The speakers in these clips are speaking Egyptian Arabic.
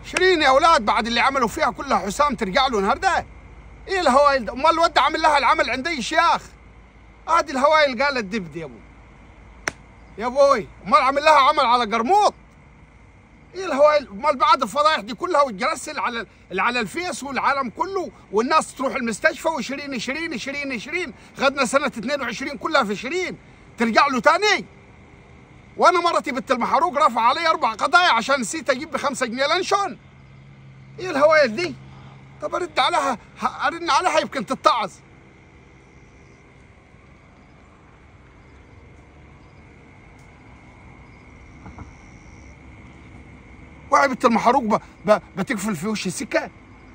شيرين يا اولاد بعد اللي عملوا فيها كلها حسام ترجع له النهارده ايه الهوايل ده امال الواد عامل لها العمل عندي الشياخ هذه الهوايل قالت دبد يا ابو يا ابوي امال عامل لها عمل على قرموط ايه الهوايل امال بعد الفضايح دي كلها وتجرسل على على الفيس والعالم كله والناس تروح المستشفى وشيرين شيرين شيرين شيرين غدنا سنه 22 كلها في شيرين ترجع له تاني وانا مرتي بنت المحروق رافع علي اربع قضايا عشان نسيت اجيب بخمسة جنيه لانشون ايه الهوايل دي طب ارد عليها ه- ارن عليها يمكن تتعظ وعي بنت المحروق ب... ب... بتقفل في وش السكه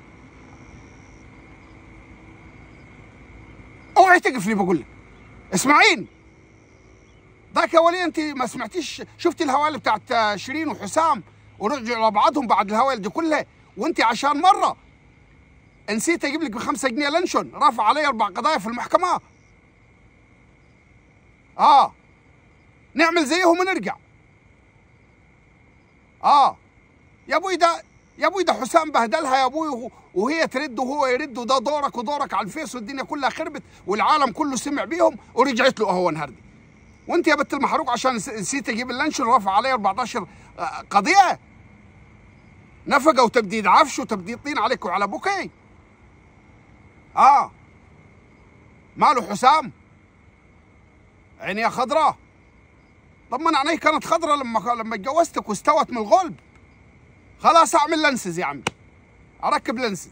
اوعي تقفلي بقول لك اسمعين ذاك يا ولي انت ما سمعتيش شفتي الهوالي بتاعت شيرين وحسام ورجعوا لبعضهم بعد الهوالي دي كلها وانت عشان مره نسيت اجيب لك بخمسة جنيه لانشون رافع علي اربع قضايا في المحكمه اه نعمل زيهم ونرجع اه يا ابوي ده يا ابوي ده حسام بهدلها يا ابوي وهو- وهي ترد وهو يرد وده دورك ودورك على الفيس والدنيا كلها خربت والعالم كله سمع بيهم ورجعت له اهو النهارده وانت يا بنت المحروق عشان نس- نسيت اجيب اللانشون رافع علي 14 آه، قضيه نفقه وتبديد عفش وتبديد طين عليك وعلى بوكي اه ماله حسام عينيها خضراء طب ما انا عيني كانت خضراء لما لما اتجوزتك واستوت من الغلب خلاص اعمل لنسز يا عمي اركب لنسز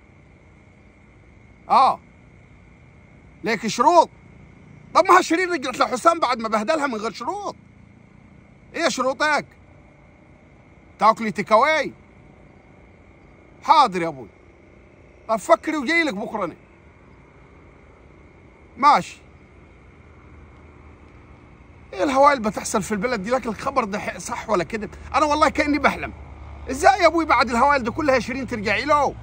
اه ليك شروط طب ما شيرين رجعت لحسام بعد ما بهدلها من غير شروط ايه شروطك تاكلي تيك اواي حاضر يا ابوي طب فكري وجاي لك بكره أنا. ماشي ايه الهوايل بتحصل في البلد دي لكن الخبر ده حق- صح ولا كذب انا والله كاني بحلم ازاي يا ابوي بعد الهوايل دي كلها شيرين ترجعي له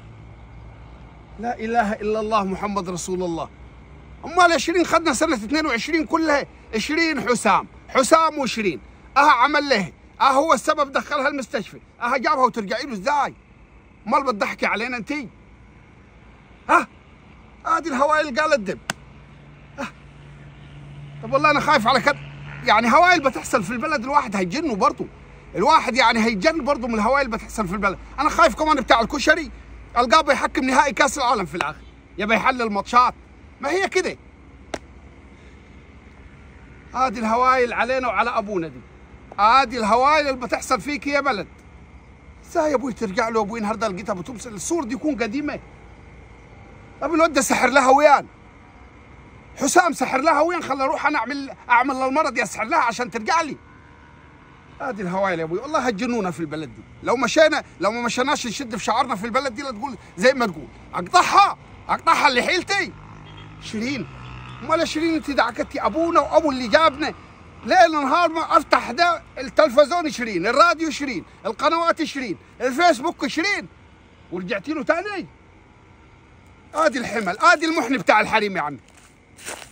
لا اله الا الله محمد رسول الله امال يا شيرين خدنا سنه 22 كلها 20 حسام حسام وشيرين اها عمل له اه هو السبب دخلها المستشفى اه جابها وترجعي له ازاي امال بتضحكي علينا انت ها هذه الهوايل قالت دب ها. طب والله انا خايف على كده يعني هوايل بتحصل في البلد الواحد هيجنوا برضه الواحد يعني هيجن برضه من الهوايل اللي بتحصل في البلد انا خايف كمان بتاع الكشري القاه بيحكم نهائي كاس العالم في الاخر يبقى يحلل ماتشات ما هي كده هذه الهوايل علينا وعلى ابونا دي هذه الهوايل اللي بتحصل فيك يا بلد ازاي يا ابوي ترجع له ابوي النهارده لقيتها بتمثل الصور دي يكون قديمه ابو الواد ده سحر لها ويان حسام سحر لها وين خلى اروح انا اعمل اعمل للمرض يسحر لها عشان ترجع لي هذه الهوايل يا ابوي والله هتجنونا في البلد دي لو مشينا لو ما مشيناش نشد في شعرنا في البلد دي لا تقول زي ما تقول اقطعها اقطعها اللي حيلتي شيرين امال يا شيرين انت دعكتي ابونا وابو اللي جابنا ليل نهار ما افتح ده التلفزيون شيرين الراديو شيرين القنوات شيرين الفيسبوك شيرين ورجعتي له تاني ادي الحمل ادي المحن بتاع الحريم يا عمي